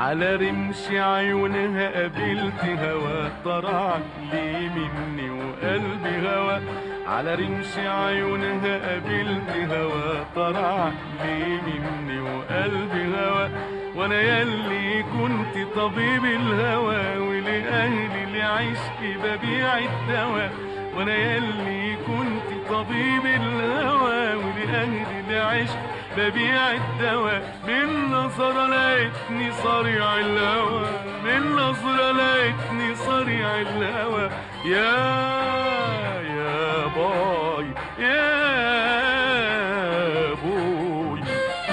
على رمش عيونها قابلت هوا طرع لي مني وقلبي هوا على رمش عيونها قابلت هوا طرع لي مني وقلبي هوا وانا يلي كنت طبيب الهوى ولاهلي لعشقي ببيع الدواء وانا يلي كنت طبيب الهوى ولاهلي لعشق ببيع الدواء من نظرة لقيتني صريع الهوى من نظرة لقيتني صريع الهوى يا يا باي يا بوي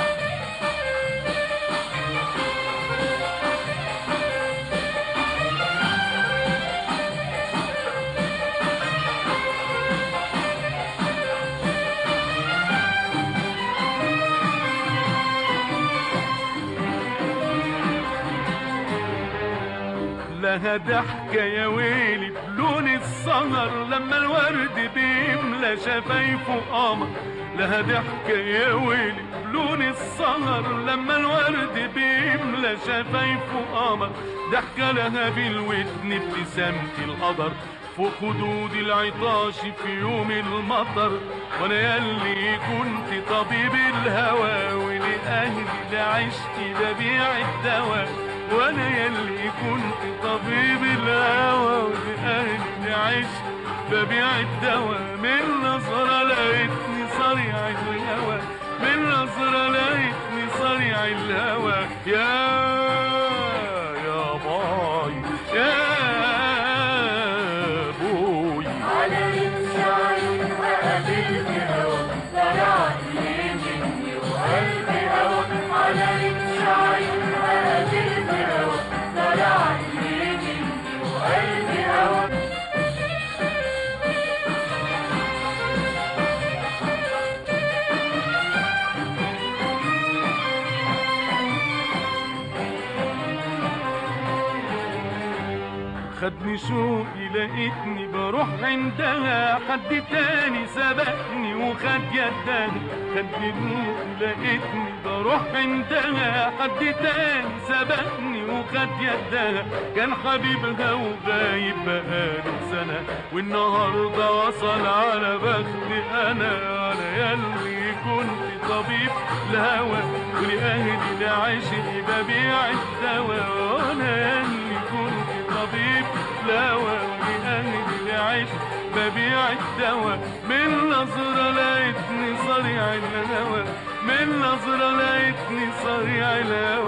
لها ضحكة يا ويلي بلون السهر لما الورد بيملى شفايفه قمر لها ضحكة يا ويلي بلون السهر لما الورد بيملى شفايفه قمر ضحكة لها بالودن ابتسامة القدر فوق خدود العطاش في يوم المطر وانا يلي كنت طبيب الهوى ولأهلي لعشقي ببيع الدواء وانا يلي كنت طبيب الهوى ولأهلي لعشقي ببيع الدواء من نظرة لقيتني صريع الهوى من نظرة لقيتني صريع الهوى يا يا باي يا بوي على رمش عيونها قابلت هوا طلع لي مني وقلبي هوا على رمش عيونها قابلت هوا طلع لي مني وقلبي هوا خدني شوقي لقيتني بروح عندها حد تاني سبقني وخد يدها خدني شوقي لقيتني بروح عندها حد تاني سبقني وخد يدها كان حبيبها وغايب بقاله سنة والنهاردة وصل على بختي أنا أنا يلي كنت طبيب الهوى ولأهلي لعشقي ببيع الدواء وأنا يلي كنت طبيب الهوى ولأهلي لعشقي ببيع الدواء من نظرة لقيتني صريع الهوى من نظرة لقيتني صريع الهوى